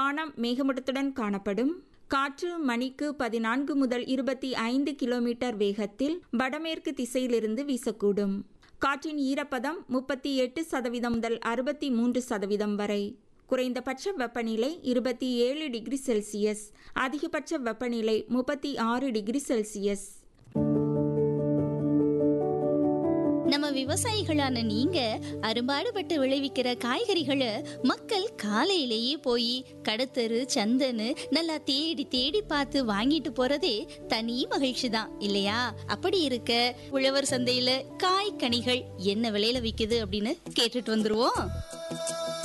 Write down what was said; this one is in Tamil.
வானம் மேகமூட்டத்துடன் காணப்படும் காற்று மணிக்கு பதினான்கு முதல் இருபத்தி ஐந்து கிலோமீட்டர் வேகத்தில் வடமேற்கு திசையிலிருந்து வீசக்கூடும் காற்றின் ஈரப்பதம் முப்பத்தி எட்டு சதவீதம் முதல் அறுபத்தி மூன்று சதவீதம் வரை குறைந்தபட்ச வெப்பநிலை இருபத்தி ஏழு டிகிரி செல்சியஸ் அதிகபட்ச வெப்பநிலை முப்பத்தி ஆறு டிகிரி செல்சியஸ் நம்ம விவசாயிகளான நீங்க அரும்பாடுபட்டு விளைவிக்கிற காய்கறிகளை மக்கள் காலையிலேயே போய் கடத்தரு சந்தன்னு நல்லா தேடி தேடி பார்த்து வாங்கிட்டு போறதே தனி மகிழ்ச்சி தான் இல்லையா அப்படி இருக்க உழவர் சந்தையில காய் கனிகள் என்ன விலையில விக்குது அப்படின்னு கேட்டுட்டு வந்துருவோம்